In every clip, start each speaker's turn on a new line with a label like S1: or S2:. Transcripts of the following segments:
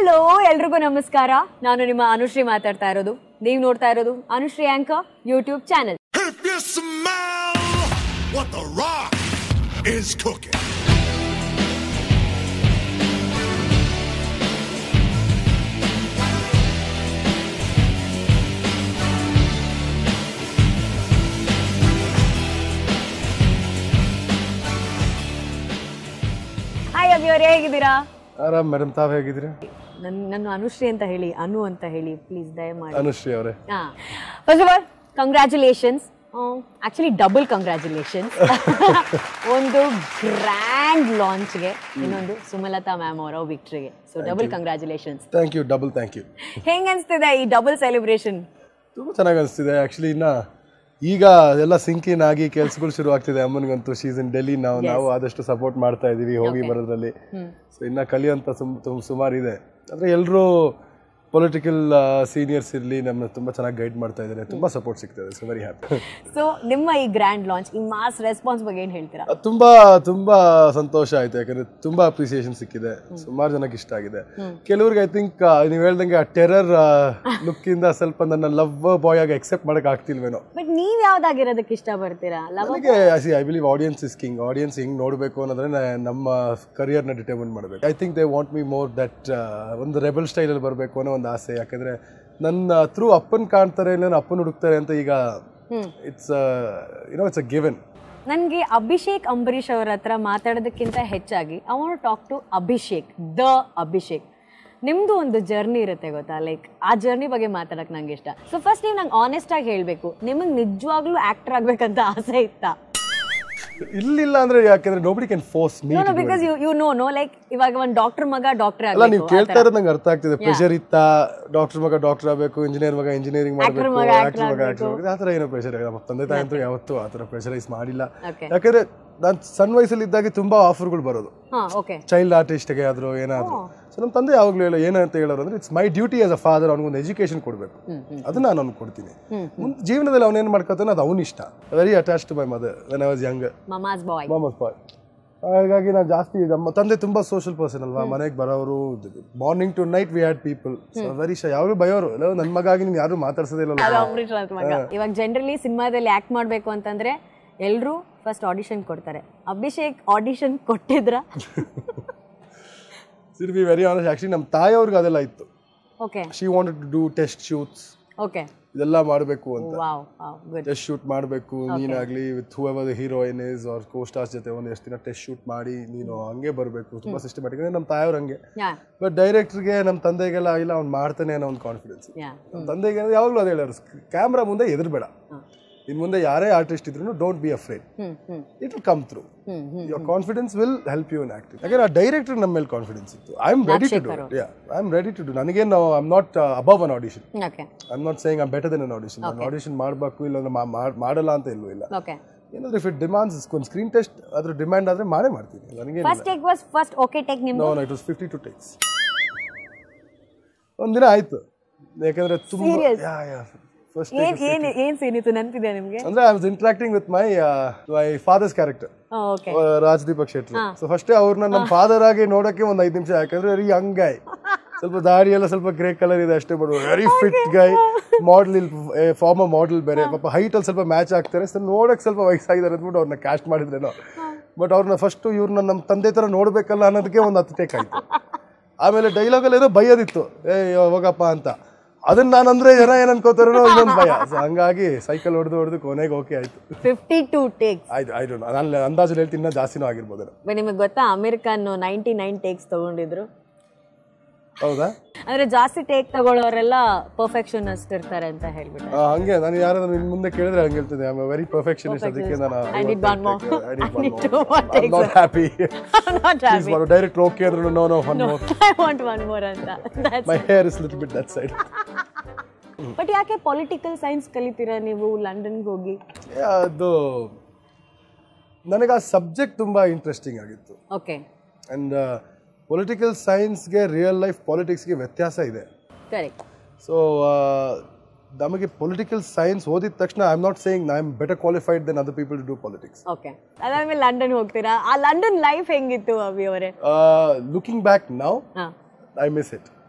S1: Hello ಎಲ್ರಿಗೂ ನಮಸ್ಕಾರ ನಾನು ನಿಮ್ಮ ಅನುಶ್ರೀ ಮಾತಾಡ್ತಾ ಇರೋದು ನೀವು ನೋಡ್ತಾ ಇರೋದು Anushree anchor YouTube channel
S2: If you smell what the rock is cooking.
S1: Hi Abhi ಅವ್ರೆ ಹೇಗಿದ್ದೀರಾ
S3: ಆರಾಮ್ ಮೇಡಮ್ ತಾವ್ ಹೇಗಿದ್ದೀರಿ
S1: ನನ್ನ ನನ್ನ ಅನುಶ್ರೀ ಅಂತ ಹೇಳಿ ಅನು ಅಂತ ಹೇಳಿ ಪ್ಲೀಸ್ ದಯಮಾಡಿ
S3: ಅನುಶ್ರೀ ಅವರೇ
S1: ಹಾ first of all congratulations actually double congratulations ಒಂದು ಗ್ರ್ಯಾಂಡ್ ಲಾಂಚ್ಗೆ ಇನ್ನೊಂದು ಸುಮಲತಾ ಮ್ಯಾಮ್ ಅವರ ವಿಕ್ಟ್ರಿಗೆ so double congratulations
S3: thank you double thank you
S1: ಹೆಂಗ್ ಅನ್ಸ್ತಿದೆ ಈ ಡಬಲ್ ಸೆಲೆಬ್ರೇಷನ್
S3: ತುಂಬ ಚೆನ್ನಾಗಿ ಅನಿಸ್ತಿದೆ ಆ್ಯಕ್ಚುಲಿ ಇನ್ನ ಈಗ ಎಲ್ಲ ಸಿಂಕಿನ್ ಆಗಿ ಕೆಲ್ಸಗಳು ಶುರು ಆಗ್ತಿದೆ ಅಮ್ಮನಿಗಂತೂ ಶೀಸ್ ಇನ್ ಡೆಲ್ಲಿ ನಾವು ನಾವು ಆದಷ್ಟು ಸಪೋರ್ಟ್ ಮಾಡ್ತಾ ಇದೀವಿ ಹೋಗಿ ಬರೋದ್ರಲ್ಲಿ ಸೊ ಇನ್ನ ಕಲಿಯೋಂಥ ಸುಮ್ ತುಂಬ ಸುಮಾರು ಇದೆ ಅಂದರೆ ಎಲ್ಲರೂ ಪೊಲಿಟಿಕಲ್ ಸೀನಿಯರ್ಸ್ ಇರಲಿ ನಮ್ಮನ್ನ ತುಂಬ ಚೆನ್ನಾಗಿ ಗೈಡ್ ಮಾಡ್ತಾ ಇದ್ದಾರೆ ತುಂಬ ಸಪೋರ್ಟ್ ಸಿಗ್ತದೆ ಸೊ ವೆರಿ ಹ್ಯಾಪಿ
S1: ಸೊ ನಿಮ್ಮ ಈ ಗ್ರ್ಯಾಂಡ್ ಲಾಂಚ್ ಈ ಮಾಸ್ ರೆಸ್ಪಾನ್ಸ್ ಬಗ್ಗೆ ಏನು ಹೇಳ್ತೀರಾ
S3: ತುಂಬಾ ತುಂಬಾ ಸಂತೋಷ ಆಯ್ತು ಯಾಕಂದ್ರೆ ತುಂಬಾ ಅಪ್ರಿಸಿಯೇಷನ್ ಸಿಕ್ಕಿದೆ ಸುಮಾರು ಜನಕ್ಕೆ ಇಷ್ಟ ಆಗಿದೆ ಕೆಲವ್ರಿಗೆ ಐ ಥಿಂಕ್ ನೀವು ಹೇಳ್ದಂಗೆ ಆ ಟೆರರ್ ಲುಕ್ ಇಂದ ಸ್ವಲ್ಪ ನನ್ನ ಲವ್ ಬಾಯ್ ಆಗಿ ಎಕ್ಸೆಪ್ಟ್ ಮಾಡಕ್ ಆಗ್ತಿಲ್ವೇನೋ
S1: ಬಟ್ ನೀವ್ ಯಾವ್ದಾಗಿರೋದಕ್ಕೆ ಇಷ್ಟ ಪಡ್ತೀರಾ ಲವ್
S3: ನನಗೆ I believe audience is king audience ಹಿಂಗ್ ನೋಡಬೇಕು ಅನ್ನೋದ್ರೆ ನ- ನಮ್ಮ ಕರಿಯರ್ನ ಡಿಟರ್ಮಿನ್ ಮಾಡಬೇಕು I think they want me more that ಒಂದು ರೆಬಲ್ ಸ್ಟೈಲಲ್ಲಿ ಬರಬೇಕು ಅನ್ನೋ ಒಂದು ಆಸೆ ಯಾಕಂದ್ರೆ ನನ್ನ ಥ್ರೂ ಅಪ್ಪನ್ ಕಾಣ್ತಾರೆ ಇಲ್ಲ ಅಪ್ಪನ್ ಹುಡುಕ್ತಾರೆ ಅಂತ ಈಗ it's you know it's a given
S1: ನನಗೆ ಅಭಿಷೇಕ್ ಅಂಬರೀಷ್ ಅವರ ಹತ್ರ ಮಾತಾಡೋದಕ್ಕಿಂತ ಹೆಚ್ಚಾಗಿ I want talk to Abhishek the Abhishek ನಿಮ್ದು ಒಂದು ಜರ್ನಿ ಇರುತ್ತೆ ಗೊತ್ತಾ ಲೈಕ್ ಆ ಜರ್ನಿ ಬಗ್ಗೆ ಮಾತಾಡಕ್ ನಂಗೆ ಇಷ್ಟ ಸೊ ಫಸ್ಟ್ ನೀವು ನಂಗೆ ಆನೆಸ್ಟ್ ಆಗಿ ಹೇಳಬೇಕು ನಿಮಗೆ ನಿಜವಾಗ್ಲೂ ಆಕ್ಟರ್ ಆಗ್ಬೇಕಂತ ಆಸೆ ಇತ್ತಾ
S3: ಇಲ್ಲಿಲ್ಲ ಅಂದ್ರೆ ಯಾಕಂದ್ರೆ nobody can force me
S1: no because you you know no like ಇವಾಗ ಒಂದು ಡಾಕ್ಟರ್ ಮಗ ಡಾಕ್ಟರ್
S3: ಅಲ್ಲ ನೀವು
S1: ಆಗಬೇಕು
S3: ಕೇಳ್ತಾ ಇರೋದು ನಂಗೆ ಅರ್ಥ ಆಗ್ತಿದೆ ಪ್ರೆಷರ್ ಇತ್ತಾ ಡಾಕ್ಟರ್ ಮಗ ಡಾಕ್ಟರ್ ಆಗಬೇಕು ಇಂಜಿನಿಯರ್ ಮಗ ಇಂಜಿನಿಯರಿಂಗ್ ಮಾಡಬೇಕು
S1: ಮಗ
S3: ಆಕ್ಟರ್ ಮಗ ಆಕ್ಟರ್ ಆಗಬೇಕು ಆ ಥರ ಏನೋ ಪ್ರೆಷರ್ ನಮ್ಮ ತಂದೆ ತಾಯಿ ಅಂತೂ ಯಾವತ್ತೂ ಆ ಥರ ಪ್ರೆಷರೈಸ್ ಮಾಡಿಲ್ಲ
S1: Okay.
S3: ಯಾಕಂದ್ರೆ ನಾನು ಸಣ್ಣ ವಯಸ್ಸಲ್ಲಿ ಇದ್ದಾಗ ತುಂಬಾ ಆಫರ್ಗಳು ಬರೋದು
S1: ಹಾ ಓಕೆ
S3: ಚೈಲ್ಡ್ ಆರ್ಟಿಸ್ಟ್ಗೆ ಆದರೂ ಏನಾದರೂ ಸೊ ನಮ್ಮ ತಂದೆ ಯಾವಾಗಲೂ ಹೇಳೋ ಏನಂತ ಹೇಳೋರು ಅಂದ್ರೆ it's my duty as a father ಅವ್ನಿಗೊಂದು ಎಜುಕೇಶನ್ ಕೊಡಬೇಕು ಅದನ್ನ ನಾನು ಅವ್ನಿಗೆ ಕೊಡ್ತೀನಿ ಮುಂದೆ ಜೀವನದಲ್ಲಿ ಅವನೇನು ಮಾಡ್ಕೊತಾನೆ ಅದು ಅವನ ಇಷ್ಟ very attach to my mother when I was young
S1: mama's boy
S3: Mohammad boy ಹಾಗಾಗಿ ನಾನು ಜಾಸ್ತಿ ನಮ್ಮ ತಂದೆ ತುಂಬಾ ಸೋಷಿಯಲ್ ಪರ್ಸನ್ ಅಲ್ವಾ ಮನೆಗೆ ಬರೋರು morning to night we had people very shy ಯಾರು ಬಯೋರು ಇಲ್ಲ ನನ್ನ ಮಗಾಗಿ ನೀನು ಯಾರು ಮಾತಾಡ್ಸೋದೇ ಇಲ್ಲ
S1: ಅದು ಅಂಬರೀಷ್ ರಾಜ್ ಮಗ ಇವಾಗ ಜನರಲಿ ಸಿನಿಮಾದಲ್ಲಿ ಆಕ್ಟ್ ಮಾಡಬೇಕು ಅಂತಂದ್ರೆ ಎಲ್ಲರೂ ಫಸ್ಟ್ ಆಡಿಷನ್ ಕೊಡ್ತಾರೆ ಅಭಿಷೇಕ್ ಆಡಿಷನ್ ಕೊಟ್ಟಿದ್ರ
S3: sir be very honest actually ನಮ್ಮ ತಾಯಿಯವ್ರಿಗೆ ಅದೆಲ್ಲ ಇತ್ತು
S1: okay
S3: she wanted to do test shoots
S1: okay
S3: ಇದೆಲ್ಲ ಮಾಡಬೇಕು ಅಂತ
S1: wow wow good
S3: test shoot ಮಾಡಬೇಕು ನೀನಾಗ್ಲಿ with whoever heroine is ಅವ್ರ ಕೋ ಸ್ಟಾರ್ಸ್ ಜೊತೆ ಒಂದು ಎಷ್ಟು ದಿನ ಟೆಸ್ಟ್ ಶೂಟ್ ಮಾಡಿ ನೀನು ಹಂಗೆ ಬರಬೇಕು ತುಂಬ ಸಿಸ್ಟಮ್ಯಾಟಿಕ್ ನಮ್ಮ ತಾಯಿಯವ್ರು ಹಂಗೆ
S1: ಯಾ
S3: ಬಟ್ ಡೈರೆಕ್ಟ್ರಿಗೆ ನಮ್ಮ ತಂದೆಗೆಲ್ಲ ಇಲ್ಲ ಅವ್ನು ಮಾಡ್ತಾನೆ ಅನ್ನೋ ಒಂದು ಕಾನ್ಫಿಡೆನ್ಸ್
S1: ಯಾ
S3: ನಮ್ಮ ತಂದೆಗೆ ಯಾವಾಗಲೂ ಅದೇ ಹೇಳೋರು ಕ್ಯಾಮ್ರಾ ಮುಂದೆ ಎದುರ್ಬೇಡ ಇನ್ನು ಮುಂದೆ ಯಾರೇ ಆರ್ಟಿಸ್ಟ್ ಇದ್ರು don't be afraid
S1: hmm hmm
S3: it will come through your confidence will help you in acting ಯಾಕಂದ್ರೆ ಆ ಡೈರೆಕ್ಟರ್ ನಮ್ಮ ಮೇಲೆ ಕಾನ್ಫಿಡೆನ್ಸ್ ಇತ್ತು I am ready to do yeah I am ready to do ನನಗೇನು I am not above an audition
S1: okay
S3: I am not saying I'm better then an audition ನಾನು audition ಮಾಡಬೇಕು ಇಲ್ಲ ಅಂದ್ರೆ ಮಾ- ಮಾಡ್- ಮಾಡಲ್ಲ ಅಂತ ಎಲ್ಲೂ ಇಲ್ಲ
S1: ಓಕೆ
S3: ಏನಾದ್ರೆ ಇಫ್ ಇಟ್ ಡಿಮಾಂಡ್ಸ್ ಒಂದು ಸ್ಕ್ರೀನ್ ಟೆಸ್ಟ್ ಅದ್ರ ಡಿಮ್ಯಾಂಡ್ ಆದ್ರೆ ಮಾಡೇ ಮಾಡ್ತೀನಿ ನನಗೆ
S1: first take was first okay take ನಿಮ್ದು
S3: no no it was fifty two takes ಒಂದಿನ ಆಯ್ತು ಯಾಕಂದ್ರೆ ತುಂಬ ಯಾ ಯಾ ಫಸ್ಟ್
S1: ಏನ್ ಏನ್ ಏನ್ ಸೀನ್ ಇತ್ತು ನೆನಪಿದೆ ನಿಮ್ಗೆ
S3: ಅಂದ್ರೆ I was interacting with my my father's character
S1: okay
S3: Raj Deepak Shetty so ಫಸ್ಟೇ ಅವ್ರನ್ನ ನಮ್ಮ ಫಾದರ್ ಆಗಿ ನೋಡಕ್ಕೆ ಒಂದ್ ಐದು ನಿಮಿಷ ಯಾಕಂದ್ರೆ ವೆರಿ ಯಂಗ್ ಗೈ ಸ್ವಲ್ಪ ದಾಡಿ ಎಲ್ಲ ಸ್ವಲ್ಪ ಗ್ರೇ ಕಲರ್ ಇದೆ ಅಷ್ಟೇ ಬಡ ವೆರಿ ಫಿಟ್ ಗೈ ಮಾಡಲ್ ಇಲ್ಲಿ ಫಾರ್ಮ್ ಮಾಡೆಲ್ ಬೇರೆ ಪಾಪ ಹೈಟ್ ಅಲ್ಲಿ ಸ್ವಲ್ಪ ಮ್ಯಾಚ್ ಆಗ್ತಾರೆ ಸೊ ನೋಡಕ್ ಸ್ವಲ್ಪ ವಯಸ್ಸಾಗಿದ್ದಾರೆ ಅಂದ್ಬಿಟ್ಟು ಅವ್ರನ್ನ ಕ್ಯಾಸ್ಟ್ ಮಾಡಿದ್ರೇನೋ ಬಟ್ ಅವ್ರನ್ನ ಫಸ್ಟ್ ಇವ್ರನ್ನ ನಮ್ಮ ತಂದೆ ತರ ನೋಡ್ಬೇಕಲ್ಲ ಅನ್ನೋದಕ್ಕೆ ಒಂದು ಹತ್ತು ಟೇಕ್ ಆಯ್ತು ಆಮೇಲೆ ಡೈಲಾಗಲ್ಲಿ ಏನೋ ಬೈಯೋದಿತ್ತು ಏ ಹೋಗಪ್ಪ ಅಂತ ಅದನ್ನ ನಾನು ಅಂದ್ರೆ ಜನ ಏನ್ ಅನ್ಕೋತಾರೋ ಇನ್ನೊಂದು ಭಯ ಸೊ ಹಂಗಾಗಿ ಸೈಕಲ್ ಹೊಡೆದು ಹೊಡೆದು ಕೊನೆಗೆ ಓಕೆ ಆಯ್ತು
S1: ಫಿಫ್ಟಿ ಟೂ ಟೇಕ್ಸ್
S3: ಆಯ್ತು ಆಯ್ತು ನಾನು ಅಂದಾಜು ಹೇಳ್ತೀನಿ ಇನ್ನೂ ಜಾಸ್ತಿನೂ ಆಗಿರ್ಬೋದೇನೋ
S1: ನಿಮಗೆ ಗೊತ್ತಾ ಅಮೆರಿಕನ್ ನೈಂಟಿ ನೈನ್ ಟೇಕ್ಸ್ ತಗೊಂಡಿದ್ರು
S3: ಹೌದಾ
S1: ಅಂದ್ರೆ ಜಾಸ್ತಿ ಟೇಕ್ ತಗೊಳ್ಳೋರೆಲ್ಲ ಪರ್ಫೆಕ್ಷನಿಸ್ಟ್ ಇರ್ತಾರೆ ಅಂತ ಹೇಳ್ಬಿಟ್ಟು
S3: ಆ, ಹಂಗೆ ನಾನು ಯಾರಾದ್ರೂ ಇನ್ ಮುಂದೆ ಕೇಳಿದ್ರೆ ಹಂಗೆ ಹೇಳ್ತಿದ್ದೆ ಐ ವೆರಿ ಪರ್ಫೆಕ್ಷನಿಸ್ಟ್ ಅದಕ್ಕೆ ನಾನು
S1: I need one more. I need two more takes.
S3: Not happy
S1: not happy
S3: direct okay ಅಂದ್ರು no no one more
S1: I want one more ಅಂತ
S3: my hair is little bit that side
S1: but ಯಾಕೆ political science ಕಲಿತೀರಾ ನೀವು ಲಂಡನ್ಗೆ ಹೋಗಿ
S3: ಅದು ನನಗೆ ಆ ಸಬ್ಜೆಕ್ಟ್ ತುಂಬಾ ಇಂಟ್ರೆಸ್ಟಿಂಗ್ ಆಗಿತ್ತು
S1: ಓಕೆ
S3: ಅಂಡ್ ಪೊಲಿಟಿಕಲ್ ಸೈನ್ಸ್ಗೆ ರಿಯಲ್ ಲೈಫ್ ಪಾಲಿಟಿಕ್ಸ್ಗೆ ವ್ಯತ್ಯಾಸ ಇದೆ
S1: ಕರೆಕ್ಟ್
S3: ಸೊ ನಮಗೆ ಪೊಲಿಟಿಕಲ್ ಸೈನ್ಸ್ ಓದಿದ ತಕ್ಷಣ I am not saying I am better qualified then other people to do politics
S1: okay ಅದಾದ್ಮೇಲೆ ಲಂಡನ್ ಹೋಗ್ತೀರಾ ಆ ಲಂಡನ್ ಲೈಫ್ ಹೆಂಗಿತ್ತು ಅವಿ ಅವರೇ
S3: ಲುಕಿಂಗ್ ಬ್ಯಾಕ್ ನೌ
S1: ಹಾ
S3: ಐ ಮಿಸ್ ಇಟ್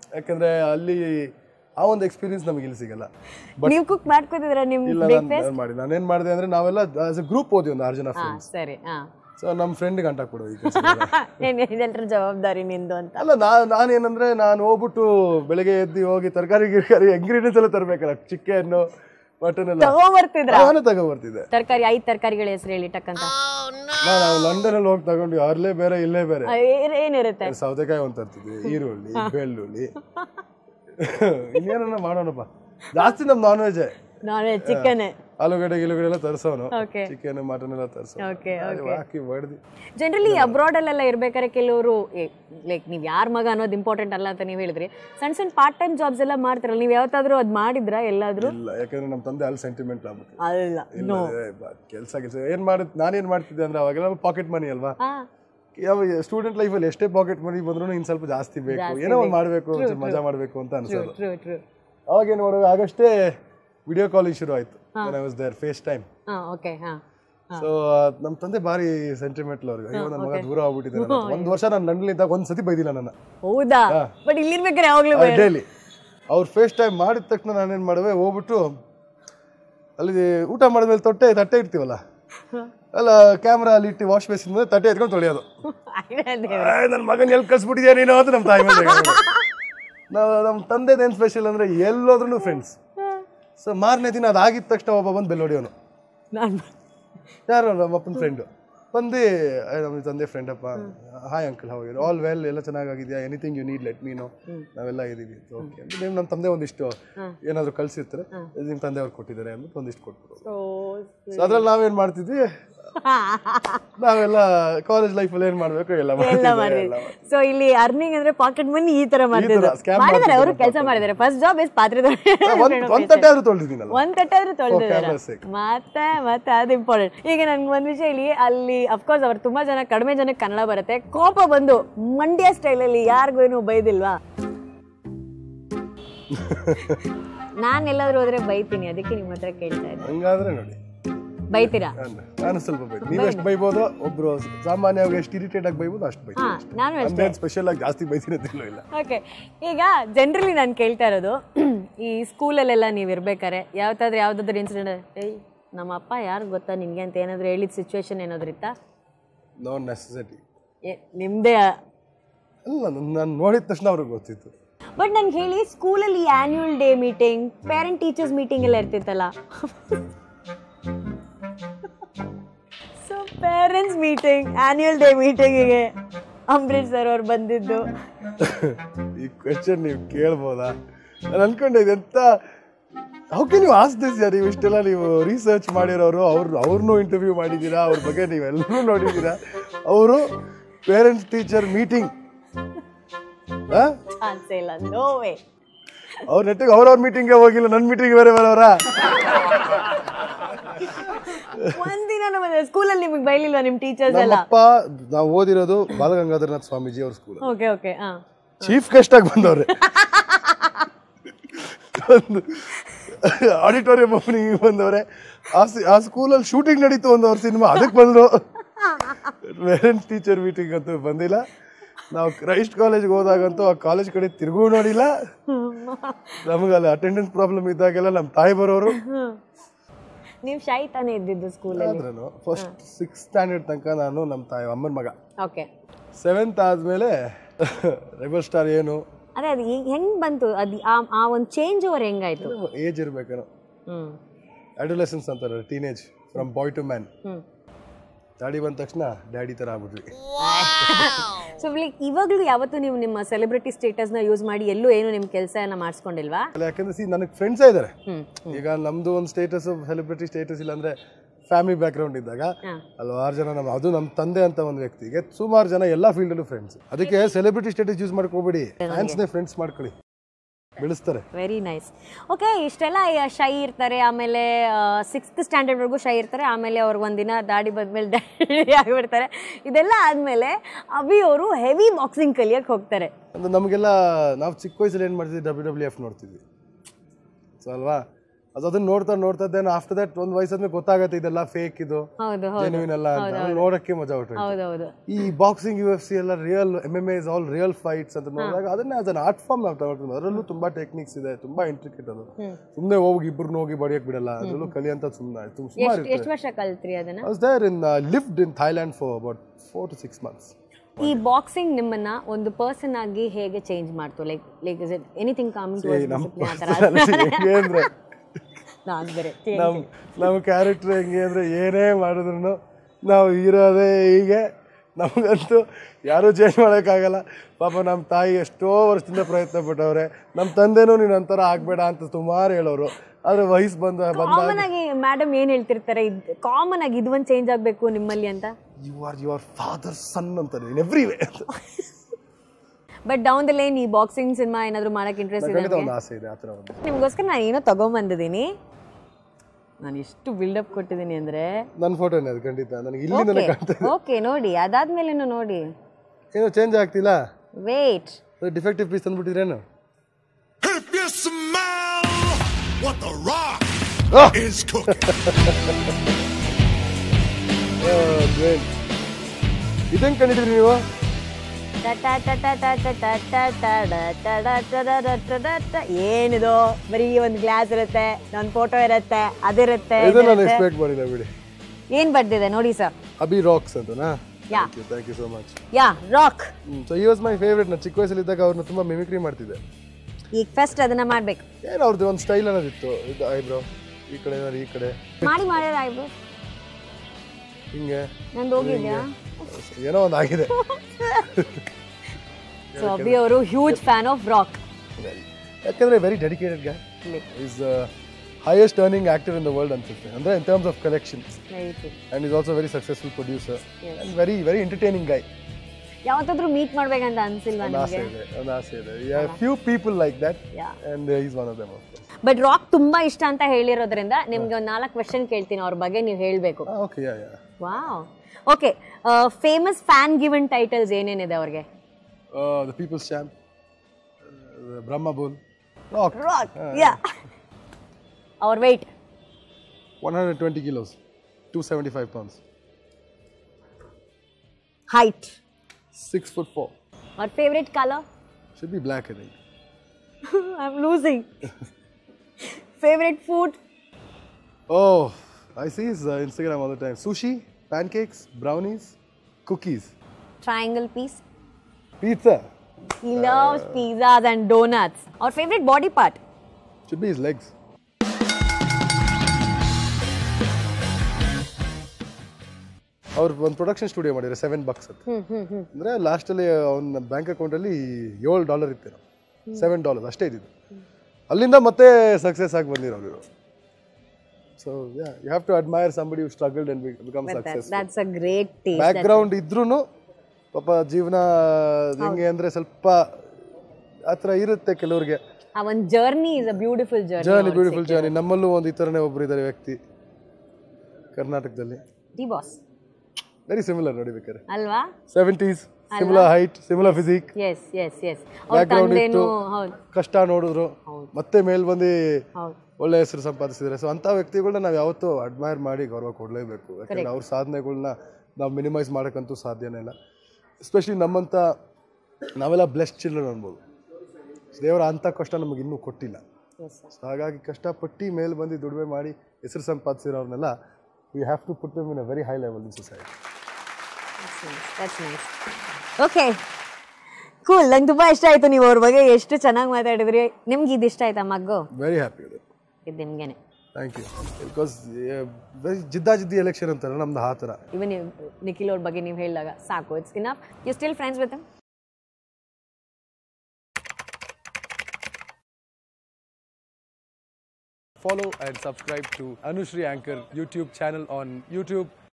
S3: ಯಾಕಂದ್ರೆ ಅಲ್ಲಿ ಆ ಒಂದು ಎಕ್ಸ್ಪೀರಿಯನ್ಸ್ ನಮಗೆ ಇಲ್ಲಿ ಸಿಗಲ್ಲ
S1: ನೀವು ಕುಕ್ ಮಾಡ್ಕೋತಿದ್ರ ನಿಮ್
S3: ಇಲ್ಲ ನಾನು ಮಾಡಿ ನಾನೇನ್ ಮಾಡಿದೆ ಅಂದ್ರೆ ನಾವೆಲ್ಲ ಆಸ್ ಎ ಗ್ರೂಪ್ ಓದಿ ಒಂದು ಆರು ಜನ
S1: ಹಾ
S3: ಫ್ರೆಂಡ್ಸ್
S1: ಸರಿ ಹಾ
S3: ಸೊ ನಮ್ಮ ಫ್ರೆಂಡ್ ಕಾಂಟ್ಯಾಕ್ಟ್ ಕೊಡೋ ಈಗ
S1: ಏನ್ ಇದೆಲ್ಲರ ಜವಾಬ್ದಾರಿ ನಿಂದು ಅಂತ
S3: ಅಲ್ಲ ನಾ ನಾನೇನಂದ್ರೆ ನಾನು ಹೋಗ್ಬಿಟ್ಟು ಬೆಳಗ್ಗೆ ಎದ್ದು ಹೋಗಿ ತರಕಾರಿ ಗಿರ್ಕಾರಿ ಇಂಗ್ರೀಡಿಯೆಂಟ್ಸ್ ಎಲ್ಲ ತರಬೇಕಲ್ಲ ಚಿಕನ್ ಮಟನ್ ಎಲ್ಲ
S1: ತಗೊಂಬರ್ತಿದ್ರ
S3: ನಾನು ತಗೊಬರ್ತಿದ್ದೆ
S1: ತರಕಾರಿ ಐದ್ ತರಕಾರಿಗಳ ಹೆಸರು ಹೇಳಿ ಟಕ್ಕಂತ
S3: ನಾವು ಲಂಡನ್ ಅಲ್ಲಿ ಹೋಗಿ ತಗೊಂಡು ಅಲ್ಲೇ ಬೇರೆ ಇಲ್ಲೇ ಬೇರೆ
S1: ಆ, ಏನ್- ಏನಿರುತ್ತೆ
S3: ಸೌತೆಕಾಯಿ ಒಂದು ತರ್ತಿದ್ವಿ ಈರುಳ್ಳಿ ಬೆಳ್ಳುಳ್ಳಿ ಇನ್ನೇನನ್ನ ಮಾಡೋಣಪ್ಪ ಜಾಸ್ತಿ ನಮ್ ನಾನ್ ವೆಜ್
S1: ನಾನ್ ಚಿಕನ್
S3: ಆಲೂಗಡ್ಡೆ ಗಿಲುಗಡೆ ಎಲ್ಲ ತರ್ಸೋನು
S1: ಓಕೆ
S3: ಚಿಕನ್ ಮಟನ್ ಎಲ್ಲ ತರ್ಸೋನು
S1: ಓಕೆ
S3: ಅದು ಹಾಕಿ ಹೊಡೆದು
S1: ಜನರಲಿ ಅಬ್ರಾಡ್ ಅಲ್ಲೆಲ್ಲ ಇರ್ಬೇಕಾದ್ರೆ ಕೆಲವರು ಲೈಕ್ ನೀವ್ ಯಾರ ಮಗ ಅನ್ನೋದು ಇಂಪಾರ್ಟೆಂಟ್ ಅಲ್ಲ ಅಂತ ನೀವು ಹೇಳಿದ್ರಿ ಸಣ್ಣ ಸಣ್ಣ ಪಾರ್ಟ್ ಟೈಮ್ ಜಾಬ್ಸ್ ಎಲ್ಲ ಮಾಡ್ತಾರಲ್ಲ ನೀವು ಯಾವತ್ತಾದ್ರೂ ಅದ್ ಮಾಡಿದ್ರಾ ಎಲ್ಲಾದ್ರೂ
S3: ಇಲ್ಲ ಯಾಕಂದ್ರೆ ನಮ್ಮ ತಂದೆ ಅಲ್ಲಿ ಸೆಂಟಿಮೆಂಟ್ ಆಗ್ಬಿಟ್ಟು
S1: ಅಲ್ಲ
S3: ಇಲ್ಲ ಕೆಲಸ ಕೆಲಸ ಏನ್ ಮಾಡಿದ್ ನಾನೇನ್ ಮಾಡ್ತಿದ್ದೆ ಅಂದ್ರೆ ಅವಾಗೆಲ್ಲ ಪಾಕೆಟ್ ಮನಿ ಅಲ್ವಾ
S1: ಹಾ
S3: ಯಾವ ಸ್ಟೂಡೆಂಟ್ ಲೈಫಲ್ಲಿ ಎಷ್ಟೇ ಪಾಕೆಟ್ ಮನಿ ಬಂದ್ರು ಇನ್ ಸ್ವಲ್ಪ ಜಾಸ್ತಿ ಬೇಕು ಏನೋ ಒಂದು ಮಾಡ್ಬೇಕು ಒಂದ್ ಸ್ವಲ್ಪ ಮಜಾ ಮಾಡ್ಬೇಕು ಅಂತ ಅನ್ಸೋದು
S1: ಟ್ರೂ ಟ್ರೂ
S3: ಅವಾಗ ಏನ್ ಮಾಡುವ ಆಗಷ್ಟೇ ವಿಡಿಯೋ ಕಾಲಿಂಗ್ ಶುರು ಆಯ್ತು I was there FaceTime
S1: ಹಾ ಓಕೆ ಹಾ
S3: ಸೊ ನಮ್ಮ ತಂದೆ ಬಾರಿ ಸೆಂಟಿಮೆಂಟಲ್ ಅವ್ರಿಗೆ ಅಯ್ಯೋ ನನ್ನ ಮಗ ದೂರ ಆಗ್ಬಿಟ್ಟಿದ್ದಾರೆ ನನ್ನ ಹತ್ರ. ಒಂದ್ ವರ್ಷ ನಾನು ಲಂಡನ್ ಇದ್ದಾಗ ಒಂದ್ ಸತಿ ಬೈದಿಲ್ಲ ನನ್ನ
S1: ಹೌದಾ ಬಟ್ ಇಲ್ಲಿರ್ಬೇಕಾದ್ರೆ ಯಾವಾಗ್ಲೂ
S3: ಡೈಲಿ ಅವ್ರು ಫೇಸ್ ಟೈಮ್ ಮಾಡಿದ ತಕ್ಷಣ ನಾನೇನ್ ಮಾಡುವೆ ಹೋಗ್ಬಿಟ್ಟು ಅಲ್ಲಿ ಊಟ ಮಾಡಿದ್ಮೇಲೆ ತೊಟ್ಟೆ ತಟ್ಟೆ ಇಡ್ತೀವಲ್ಲ ಅಲ್ಲ ಕ್ಯಾಮ್ರಾ ಅಲ್ಲಿ ಇಟ್ಟು ವಾಶ್ ಬೇಸಿನ ಮೇಲೆ ತಟ್ಟೆ ಎತ್ಕೊಂಡು ತೊಳೆಯೋದು ನನ್ನ ಮಗನ ಎಲ್ಲಿ ಕಳ್ಸ್ಬಿಟ್ಟಿದ್ಯಾ ನೀನು ಅಂತ ನಮ್ಮ ತಾಯಿ ಮೇಲೆ ಜಗಳ ಮಾಡೋದು. ನಾವು ನಮ್ಮ ತಂದೆದೇನು ಸ್ಪೆಷಲ್ ಅಂದ್ರೆ ಎಲ್ಲೋದ್ರೂ ಫ್ರೆಂಡ್ಸ್ ಸೊ ಮಾರನೇ ದಿನ ಅದಾಗಿದ ತಕ್ಷಣ ಒಬ್ಬ ಬಂದು ಬೆಲ್ ಹೊಡಿಯೋನು
S1: ನಾನು
S3: ಯಾರು ನಮ್ಮ ಅಪ್ಪನ ಫ್ರೆಂಡು ಬಂದು "ಏ, ನಮ್ಮ ತಂದೆ ಫ್ರೆಂಡ್ ಅಪ್ಪ hi uncle how all well ಎಲ್ಲ ಚೆನ್ನಾಗಿದೆಯಾ ಎನಿಥಿಂಗ್ ಯು ನೀಡ್ ಲೆಟ್ ಮೀನು ನಾವೆಲ್ಲ ಇದೀವಿ ಓಕೆ ಅಂದ್ರೆ ನಿಮ್ಮ ನಮ್ಮ ತಂದೆ ಒಂದಿಷ್ಟು ಏನಾದರೂ ಕಳ್ಸಿರ್ತಾರೆ ನಿಮ್ಮ ತಂದೆ ಅವ್ರು ಕೊಟ್ಟಿದ್ದಾರೆ ಅಂದ್ಬಿಟ್ಟು ಒಂದಿಷ್ಟು ಕೊಟ್ಬಿಡು ಸೊ ಅದ್ರಲ್ಲಿ ನಾವೇನ್ ಮಾಡ್ತಿದ್ವಿ ನಾವೆಲ್ಲ ಕಾಲೇಜ್ ಲೈಫಲ್ಲಿ ಏನ್ ಮಾಡ್ಬೇಕು ಎಲ್ಲ
S1: ಎಲ್ಲ
S3: ಮಾಡ್ತಿದ್ವಿ
S1: ಮಾಡಿದ್ವಿ
S3: ಎಲ್ಲ
S1: ಸೊ ಇಲ್ಲಿ ಅರ್ನಿಂಗ್ ಅಂದ್ರೆ ಪಾಕೆಟ್ ಮನಿ ಈ ತರ ಮಾಡ್ತಿದ್ರು
S3: scam
S1: ಮಾಡಿದಾರೆ ಅವರು
S3: ಮಾಡ್ತಿದ್ರು
S1: ಕೆಲಸ ಮಾಡಿದ್ದಾರೆ ಫಸ್ಟ್ ಜಾಬ್ ಇಸ್ ಪಾತ್ರೆ
S3: ಒಂದ್ ಒಂದ್ ತಟ್ಟೆ ಆದ್ರೂ ತೊಳೆದಿದ್ದೀನಲ್ಲ
S1: ಒಂದ್ ತಟ್ಟಾದ್ರೂ ತೊಳೆದಿದ್ದಾರೆ
S3: camera's sake.
S1: ಮತ್ತೆ ಮತ್ತೆ ಅದು ಇಂಪಾರ್ಟೆಂಟ್ ಈಗ ನನ್ಗೆ ಒಂದ್ ವಿಷಯ ಇಲ್ಲಿ ಅಲ್ಲಿ ಅಫ್ಕೋರ್ಸ್ ಅವ್ರು ತುಂಬಾ ಜನ ಕಡಿಮೆ ಜನಕ್ಕೆ ಕನ್ನಡ ಬರುತ್ತೆ ಕೋಪ ಬಂದು ಮಂಡ್ಯ ಸ್ಟೈಲಲ್ಲಿ ಯಾರಿಗೂ ಏನು ಬೈದಿಲ್ವಾ ನಾನ್ ಎಲ್ಲಾದ್ರೂ ಹೋದ್ರೆ ಬೈತೀನಿ ಅದಕ್ಕೆ ನಿಮ್ಮ ಹತ್ರ ಕೇಳ್ತಾ ಇದ್ದೆ
S3: ಹಂಗಾದ್ರೆ ನೋಡಿ
S1: ಬೈತೀರಾ
S3: ನಾನು- ನಾನು ಸ್ವಲ್ಪ ಬೈ ನೀವು ಎಷ್ಟು ಬೈಬೋದು ಒಬ್ರು ಸಾಮಾನ್ಯವಾಗಿ ಎಷ್ಟು ಇರಿಟೇಟ್ ಆಗಿ ಬೈಬೋದು ಅಷ್ಟು ಬೈ
S1: ಹಾ ನಾನು ಅಷ್ಟೇ
S3: ಅಂದೇನು ಸ್ಪೆಷಲ್ ಆಗಿ ಜಾಸ್ತಿ ಬೈತೀನಿ ಅಂತಿಲ್ಲ ಇಲ್ಲ
S1: ಓಕೆ ಈಗ ಜನರಲಿ ನಾನು ಕೇಳ್ತಾ ಇರೋದು ಈ ಸ್ಕೂಲಲ್ಲೆಲ್ಲ ನೀವು ಇರ್ಬೇಕಾರೆ ಯಾವತ್ತಾದ್ರೂ ಯಾವ್ದಾದ್ರು ಇನ್ಸಿಡೆಂಟ್ ಏಯ್ ನಮ್ಮ ಅಪ್ಪ ಯಾರು ಗೊತ್ತಾ ನಿನ್ಗೆ ಅಂತ ಏನಾದ್ರು ಹೇಳಿದ ಸಿಚುವೇಶನ್ ಏನಾದ್ರು ಇತ್ತಾ
S3: ನೋ ನೆಸೆಸಿಟಿ
S1: ಏ ನಿಮ್ಮದೇ
S3: ಅಲ್ಲ ನಾನು ನೋಡಿದ ತಕ್ಷಣ ಅವ್ರಿಗೆ ಗೊತ್ತಿತ್ತು
S1: ಬಟ್ ನನ್ಗೆ ಹೇಳಿ ಸ್ಕೂಲಲ್ಲಿ annual day meeting parent teachers meeting ಎಲ್ಲ ಇರ್ತಿತ್ತಲ್ಲ so parents meeting annual day ಮೀಟಿಂಗಿಗೆ ಅಂಬರೀಶ್ ಸರ್ ಅವ್ರು ಬಂದಿದ್ದು
S3: ಈ ಕ್ವೆಶನ್ ನೀವು ಕೇಳ್ಬೋದಾ ನಾನು ಅನ್ಕೊಂಡೆ ಇದೆಂತ ಅವಕ್ಕೆ ನೀವು ಆಸ್ತಿಸ್ಯಾ ನೀವು ಇಷ್ಟೆಲ್ಲ ನೀವು ರಿಸರ್ಚ್ ಮಾಡಿರೋರು ಅವ್ರು ಅವ್ರನ್ನೂ ಇಂಟರ್ವ್ಯೂ ಮಾಡಿದ್ದೀರಾ ಅವ್ರ ಬಗ್ಗೆ ನೀವೆಲ್ಲರೂ ನೋಡಿದ್ದೀರಾ ಅವರು ಪೇರೆಂಟ್ಸ್ ಟೀಚರ್ ಮೀಟಿಂಗ್
S1: ಚಾನ್ಸೇ ಇಲ್ಲ ನೋ ವೇ
S3: ಅವ್ರ ನೆಟ್ಟಿಗೆ ಅವ್ರವ್ರ ಮೀಟಿಂಗ್ಗೆ ಹೋಗಿಲ್ಲ ನನ್ನ ಮೀಟಿಂಗ್ ಬೇರೆ ಬರೋರ
S1: ಒಂದಿನ ನಮ್ಮ ಸ್ಕೂಲಲ್ಲಿ ನಿಮಗೆ ಬೈಲಿಲ್ವಾ ನಿಮ್ಮ ಟೀಚರ್ಸ್ ಎಲ್ಲ
S3: ನಮ್ಮಪ್ಪ ನಾವು ಓದಿರೋದು ಬಾಲಗಂಗಾಧರನಾಥ್ ಸ್ವಾಮೀಜಿ ಅವ್ರ ಸ್ಕೂಲ್
S1: ಓಕೆ ಓಕೆ ಹಾ
S3: ಚೀಫ್ ಗೆಸ್ಟ್ ಆಗಿ ಬಂದವ್ರೆ ಒಂದು ಆಡಿಟೋರಿಯಂ ಓಪನಿಂಗ್ ಬಂದವ್ರೆ ಆ ಸಿ- ಆ ಸ್ಕೂಲಲ್ಲಿ ಶೂಟಿಂಗ್ ನಡೀತು ಒಂದು ಅವ್ರ ಸಿನಿಮಾ ಅದಕ್ಕೆ ಬಂದ್ರು ಪೇರೆಂಟ್ಸ್ ಟೀಚರ್ ಮೀಟಿಂಗ್ ಅಂತೂ ಬಂದಿಲ್ಲ ನಾವು ಕ್ರೈಸ್ಟ್ ಕಾಲೇಜ್ಗೆ ಹೋದಾಗಂತೂ ಆ ಕಾಲೇಜ್ ಕಡೆ ತಿರುಗೂ ನೋಡಿಲ್ಲ ನಮಗೆ ಅಲ್ಲಿ ಅಟೆಂಡೆನ್ಸ್ ಪ್ರಾಬ್ಲಮ್ ಇದ್ದಾಗೆಲ್ಲ ನಮ್ಮ ತಾಯಿ ಬರೋರು
S1: ನೀವು ಶೈ ತಾನೇ ಇದ್ದಿದ್ದು ಸ್ಕೂಲಲ್ಲಿ
S3: ಆದ್ರೂ ಫಸ್ಟ್ ಸಿಕ್ಸ್ ಸ್ಟ್ಯಾಂಡರ್ಡ್ ತನಕ ನಾನು ನಮ್ಮ ತಾಯಿ ಅಮ್ಮನ ಮಗ
S1: ಓಕೆ
S3: ಸೆವೆಂತ್ ಆದಮೇಲೆ ರೆಬಲ್ ಸ್ಟಾರ್ ಏನು
S1: ಅದೇ ಅದು ಹೆಂಗ್- ಹೆಂಗ್ ಬಂತು ಅದು ಆ ಆ ಒಂದು ಚೇಂಜ್ ಓವರ್ ಹೆಂಗಾಯ್ತು
S3: ಏಜ್ ಇರಬೇಕೇನೋ
S1: ಹ್ಮ್
S3: ಅಡೋಲೆಸನ್ಸ್ ಅಂತಾರೆ teenage from boy to man
S1: hmm
S3: ದಾಡಿ ಬಂದ ತಕ್ಷಣ ಡ್ಯಾಡಿ ಥರ ಆಗ್ಬಿಟ್ವಿ
S1: ಸೊ ಲೈಕ್ ಇವಾಗಲೂ ಯಾವತ್ತೂ ನೀವು ನಿಮ್ಮ ಸೆಲೆಬ್ರಿಟಿ ಸ್ಟೇಟಸ್ನ ಯೂಸ್ ಮಾಡಿ ಎಲ್ಲೂ ಏನು ನಿಮ್ಮ ಕೆಲಸ ಎಲ್ಲ ಮಾಡಿಸ್ಕೊಂಡಿಲ್ವಾ
S3: ಅಲ್ಲ ಯಾಕಂದ್ರೆ ಸಿ ನನಗೆ ಫ್ರೆಂಡ್ಸೇ ಇದ್ದಾರೆ
S1: ಹ್ಮ್
S3: ಈಗ ನಮ್ದು ಒಂದು ಸ್ಟೇಟಸ್ ಸೆಲೆಬ್ರಿಟಿ ಸ್ಟೇಟಸ್ ಇಲ್ಲ ಅಂದ್ರೆ ಫ್ಯಾಮಿಲಿ ಬ್ಯಾಕ್ಗ್ರೌಂಡ್ ಇದ್ದಾಗ
S1: ಹಾ.
S3: ಹಲವಾರು ಜನ ನಮ್ಮ ಅದು ನಮ್ಮ ತಂದೆ ಅಂತ ಒಂದು ವ್ಯಕ್ತಿಗೆ ಸುಮಾರು ಜನ ಎಲ್ಲ ಫೀಲ್ಡಲ್ಲೂ ಫ್ರೆಂಡ್ಸ್ ಅದಕ್ಕೆ ಸೆಲೆಬ್ರಿಟಿ ಸ್ಟೇಟಸ್ ಯೂಸ್ ಮಾಡ್ಕೋಬೇಡಿ ಫ್ಯಾನ್ಸ್ನೇ ಫ್ರೆಂಡ್ಸ್ ಮಾಡ್ಕೊಳ್ಳಿ ಬೆಳೆಸ್ತಾರೆ
S1: ವೆರಿ ನೈಸ್ ಓಕೆ ಇಷ್ಟೆಲ್ಲ ಶೈ ಇರ್ತಾರೆ ಆಮೇಲೆ ಸಿಕ್ಸ್ತ್ ಸ್ಟ್ಯಾಂಡರ್ಡ್ವರೆಗೂ ಶೈ ಇರ್ತಾರೆ ಆಮೇಲೆ ಅವ್ರಿಗೆ ಒಂದಿನ ದಾಡಿ ಬಂದ್ಮೇಲೆ ಡ್ಯಾಡಿ ಆಗಿಬಿಡ್ತಾರೆ ಇದೆಲ್ಲ ಆದಮೇಲೆ ಅಭಿ ಅವರು ಹೆವಿ ಬಾಕ್ಸಿಂಗ್ ಕಲಿಯಕ್ಕೆ ಹೋಗ್ತಾರೆ
S3: ಅಂದ್ರೆ ನಮಗೆಲ್ಲ ನಾವು ಚಿಕ್ಕ ವಯಸ್ಸಲ್ಲಿ ಏನು ಮಾಡ್ತಿದ್ವಿ ಡಬ್ಲ್ಯೂ ಡಬ್ಲ್ಯೂ ಎಫ್ ನೋಡ್ತಿದ್ವಿ ಸೊ ಅಲ್ವಾ ಅದು ಅದನ್ನ ನೋಡ್ತಾ ನೋಡ್ತಾ ದೆನ್ ಆಫ್ಟರ್ ದಟ್ ಒಂದು ವಯಸ್ಸಾದ್ಮೇಲೆ ಗೊತ್ತಾಗತ್ತೆ ಇದೆಲ್ಲ ಫೇಕ್ ಇದು
S1: ಹೌದು ಹೌದು
S3: ಜೆನ್ಯೂನ್ ಅಲ್ಲ ಅಂತ ಆಮೇಲೆ ನೋಡಕ್ಕೆ ಮಜಾ ಹೊರಟು
S1: ಹೌದೌದು
S3: ಈ ಬಾಕ್ಸಿಂಗ್ ಯು ಎಫ್ ಸಿ ಎಲ್ಲ real M M S all real fights ಅಂತ ನೋಡಿದಾಗ ಅದನ್ನೇ ಆಸ್ ಅನ್ ಆರ್ಟ್ ಫಾರ್ಮ್ ನಾವು ತಗೊಳ್ತೀವಿ ಅದರಲ್ಲೂ ತುಂಬಾ ಟೆಕ್ನಿಕ್ಸ್ ಇದೆ ತುಂಬಾ ಇಂಟ್ರಿಕೇಟ್ ಅದು ಸುಮ್ಮನೆ ಹೋಗಿ ಇಬ್ಬರನ್ನ ಹೋಗಿ ಬಡಿಯಕ್ ಬಿಡಲ್ಲ ಅದರಲ್ಲೂ ಕಲಿಯಂತ ಸುಮ್ಮನೆ ಸುಮಾರು
S1: ಎಷ್ಟು ಎಷ್ಟು ವರ್ಷ ಕಲ್ತ್ರಿ ಅದನ್ನ
S3: was there in lived in Thailand for about four to six months
S1: ಈ ಬಾಕ್ಸಿಂಗ್ ನಿಮ್ಮನ್ನ ಒಂದು ಪರ್ಸನ್ ಆಗಿ ಹೇಗೆ ಚೇಂಜ್ ಮಾಡ್ತು like like is it anything coming to
S3: ನಮ್ಮ
S1: ಆ ಥರ
S3: ಹೆಂಗೆ ಅಂದ್ರೆ
S1: ನಾನು ಬೇರೆ
S3: ನಮ್ ನಮ್ಮ ಕ್ಯಾರೆಕ್ಟರ್ ಹೆಂಗೆ ಅಂದ್ರೆ ಏನೇ ಮಾಡಿದ್ರು ನಾವು ಇರೋದೇ ಹೀಗೆ ನಮಗಂತೂ ಯಾರೂ ಚೇಂಜ್ ಮಾಡೋಕ್ಕಾಗಲ್ಲ ಪಾಪ ನಮ್ಮ ತಾಯಿ ಎಷ್ಟೋ ವರ್ಷದಿಂದ ಪ್ರಯತ್ನ ಪಟ್ಟವ್ರೆ ನಮ್ಮ ತಂದೆನೂ ನೀನು ಒಂಥರ ಆಗಬೇಡ ಅಂತ ಸುಮಾರು ಹೇಳೋರು ಆದರೆ ವಯಸ್ಸು ಬಂದ ಬಂದ
S1: ಕಾಮನ್ ಆಗಿ ಮೇಡಮ್ ಏನ್ ಹೇಳ್ತಿರ್ತಾರೆ ಕಾಮನ್ ಆಗಿ ಇದು ಒಂದು ಚೇಂಜ್ ಆಗ್ಬೇಕು ನಿಮ್ಮಲ್ಲಿ ಅಂತ
S3: you are your father son ಅಂತ in every way
S1: but down the line ಈ ಬಾಕ್ಸಿಂಗ್ ಸಿನಿಮಾ ಏನಾದ್ರು ಮಾಡಕ್ ಇಂಟ್ರೆಸ್ಟ್ ಇದೆ
S3: ಖಂಡಿತ ಒಂದು ಆಸೆ ಇದೆ ಆ ಥರ ಒಂದು
S1: ನಿಮಗೋಸ್ಕರ ನಾನು ಏನೋ ತಗೊಂಬಂದಿದ್ದೀನಿ ನಾನು ಎಷ್ಟು ಬಿಲ್ಡಪ್ ಕೊಟ್ಟಿದ್ದೀನಿ ಅಂದ್ರೆ
S3: ನನ್ನ ಫೋಟೋನೇ ಅದು ಖಂಡಿತ ನನಗೆ ಇಲ್ಲಿಂದನೇ ಕಾಣ್ತಾ
S1: ಓಕೆ ನೋಡಿ ಅದಾದ್ಮೇಲೇನು ನೋಡಿ
S3: ಏನೋ ಚೇಂಜ್ ಆಗ್ತಿಲ್ಲ
S1: ವೇಟ್
S3: ಡಿಫೆಕ್ಟಿವ್ ಪೀಸ್ ತಂದ್ಬಿಟ್ಟಿದ್ರೇನು
S2: If you smell what the rock
S3: Oh.
S2: is cooking,
S3: ಇದಂಗೆ ಕಂಡಿದ್ರಿ ನೀವು
S1: ಏನಿದು ಬರೀ ಒಂದು ಗ್ಲಾಸ್ ಇರುತ್ತೆ ಒಂದು ಫೋಟೋ ಇರುತ್ತೆ ಅದಿರುತ್ತೆ
S3: ಇದು ನಾನು ಎಕ್ಸ್ಪೆಕ್ಟ್ ಮಾಡಿಲ್ಲ ಬಿಡಿ
S1: ಏನ್ ಬರ್ದಿದೆ ನೋಡಿ ಸರ್
S3: ಅಬಿ ರಾಕ್ಸ್ ಅಂತನಾ
S1: yeah
S3: thank you so much
S1: yeah Rock
S3: so ಈ ವಾಸ್ ಮೈ ಫೇವ್ರೆಟ್ ನಾನು ಚಿಕ್ಕ ವಯಸ್ಸಲ್ಲಿದ್ದಾಗ ಅವ್ರನ್ನ ತುಂಬ ಮಿಮಿಕ್ರಿ ಮಾಡ್ತಿದ್ದೆ
S1: ಈಗ ಫಸ್ಟ್ ಅದನ್ನ ಮಾಡ್ಬೇಕು
S3: ಏನು ಅವ್ರದ್ದು ಒಂದು ಸ್ಟೈಲ್ ಅನ್ನೋದಿತ್ತು ಇದು ಐಬ್ರೋ ಈ ಕಡೆ ಏನಾದ್ರು ಈ ಕಡೆ
S1: ಮಾಡಿ ಮಾಡ್ಯಾರ ಆಯ್ತು
S3: ಹಿಂಗೆ
S1: ನಂದು ಹೋಗಿದ್ಯಾ
S3: ಏನೋ ಒಂದು ಆಗಿದೆ
S1: ಸೊ ಅಭಿ ಅವರು ಹ್ಯೂಜ್ ಫ್ಯಾನ್ ಆಫ್ ರಾಕ್
S3: ಯಾಕಂದ್ರೆ very dedicated guy is highest earning actor in the world ಅನ್ಸುತ್ತೆ ಅಂದ್ರೆ in terms of collection and is also very successful producer and very very entertaining guy
S1: ಯಾವತ್ತಾದ್ರೂ ಮೀಟ್ ಮಾಡ್ಬೇಕಂತ ಅನ್ಸಿಲ್ವಾ
S3: ಒಂದು ಆಸೆ
S1: ನಿಮಗೆ
S3: ಇದೆ ಒಂದು ಆಸೆ ಇದೆ few people like that
S1: Yeah.
S3: And is one of them
S1: but Rock ತುಂಬಾ ಇಷ್ಟ ಅಂತ ಹೇಳಿರೋದ್ರಿಂದ ನಿಮ್ಗೆ ಒಂದು ನಾಲ್ಕು ಕ್ವೆಶನ್ ಕೇಳ್ತೀನಿ ಅವ್ರ ಬಗ್ಗೆ ನೀವು ಹೇಳಬೇಕು
S3: okay yeah yeah
S1: wow okay famous fan given titles ಏನೇನಿದೆ ಅವ್ರಿಗೆ
S3: the people's champ Brahma Bull Rock
S1: Rock yeah ಅವ್ರ weight
S3: one hundred twenty kilos two seventy five pounds
S1: height
S3: six foot four
S1: ಅವ್ರ favourite colour
S3: should be black I think
S1: I am losing favourite food
S3: Oh, I see his uh, Instagram all the time. Sushi, pancakes, brownies, cookies,
S1: triangle piece
S3: pizza.
S1: He loves pizzas and donuts. Our favorite body part?
S3: Should be his legs. ಅವ್ರು ಒಂದು production studio ಮಾಡಿದ್ದಾರೆ seven bucks ಅಂತ ಅಂದರೆ ಲಾಸ್ಟಲ್ಲಿ ಅವನ bank ಅಕೌಂಟಲ್ಲಿ ಏಳು dollar ಇತ್ತು ಸೆವೆನ್ ಡಾಲರ್ ಅಷ್ಟೇ ಇದ್ದಿದ್ದು ಅಲ್ಲಿಂದ ಮತ್ತೆ ಸಕ್ಸಸ್ ಆಗಿ ಬಂದಿರೋರು ಇವರು so you have to admire somebody you struggled and become success
S1: That's a great taste.
S3: Background ಇದ್ರೂ ಪಾಪ ಜೀವನ ಹೆಂಗೆ ಅಂದರೆ ಸ್ವಲ್ಪ ಆ ಥರ ಇರುತ್ತೆ ಕೆಲವ್ರಿಗೆ
S1: ಆ ಒಂದು journey is a beautiful journey
S3: journey beautiful journey ನಮ್ಮಲ್ಲೂ ಒಂದು ಈ ಥರನೇ ಒಬ್ರು ಇದ್ದಾರೆ ವ್ಯಕ್ತಿ ಕರ್ನಾಟಕದಲ್ಲಿ
S1: ಡಿ ಬಾಸ್
S3: ವೆರಿ ಸಿಮಿಲರ್ ನೋಡಿ ಬೇಕಾದ್ರೆ
S1: ಅಲ್ವಾ
S3: seventies similar height similar physique
S1: yes yes yes ಅವ್ರ
S3: ಬ್ಯಾಕ್ ಗ್ರೌಂಡ್
S1: ತಂದೆನು
S3: ಇತ್ತು
S1: ಹೌದು
S3: ಕಷ್ಟ ನೋಡಿದ್ರು ಮತ್ತೆ ಮೇಲ್ ಬಂದು
S1: ಹೌದು
S3: ಒಳ್ಳೆ ಹೆಸರು ಸಂಪಾದಿಸಿದ್ದಾರೆ ಸೊ ಅಂಥ ವ್ಯಕ್ತಿಗಳನ್ನ ನಾವು ಯಾವತ್ತೂ ಅಡ್ಮೈರ್ ಮಾಡಿ ಗೌರವ ಕೊಡಲೇಬೇಕು ಯಾಕಂದ್ರೆ ಅವ್ರ ಸಾಧನೆಗಳನ್ನ ನಾವು ಮಿನಿಮೈಸ್ ಮಾಡೋಕ್ಕಂತೂ ಸಾಧ್ಯನೇ ಇಲ್ಲ ಎಸ್ಪೆಷಲಿ ನಮ್ಮಂಥ ನಾವೆಲ್ಲ ಬ್ಲೆಸ್ಡ್ ಚಿಲ್ಡ್ರನ್ ಅನ್ಬೋದು ದೇವರ ಅಂಥ ಕಷ್ಟ ನಮಗೆ ಇನ್ನೂ ಕೊಟ್ಟಿಲ್ಲ
S1: ಎಸ್
S3: ಸೊ ಹಾಗಾಗಿ ಕಷ್ಟಪಟ್ಟು ಮೇಲೆ ಬಂದು ದುಡಿಮೆ ಮಾಡಿ ಹೆಸರು ಸಂಪಾದಿಸಿರೋರ್ನೆಲ್ಲ we have to put them in a very high level in society
S1: that's nice okay cool ನಂಗೆ ತುಂಬ ಇಷ್ಟ ಆಯಿತು ನೀವು ಅವ್ರ ಬಗ್ಗೆ ಎಷ್ಟು ಚೆನ್ನಾಗಿ ಮಾತಾಡಿದ್ರಿ ನಿಮ್ಗೆ ಇದು ಇಷ್ಟ ಆಯ್ತಾ ಮಗ್ಗು
S3: ವೆರಿ ಹ್ಯಾಪಿ ಅದು
S1: ಇದು ನಿಮ್ಗೇನೆ
S3: ಥ್ಯಾಂಕ್ ಯು ಬಿಕಾಸ್ ವೆರಿ ಜಿದ್ದಾ ಜಿದ್ದಿ ಎಲೆಕ್ಷನ್ ಅಂತಾರೆ ನಮ್ದು ಆ ಥರ
S1: ಇವನ್ ನಿಖಿಲ್ ಅವ್ರ ಬಗ್ಗೆ ನೀವು ಹೇಳಿದಾಗ ಸಾಕು it's enough you still friends with
S3: Follow and subscribe to Anushri Anchor YouTube channel on YouTube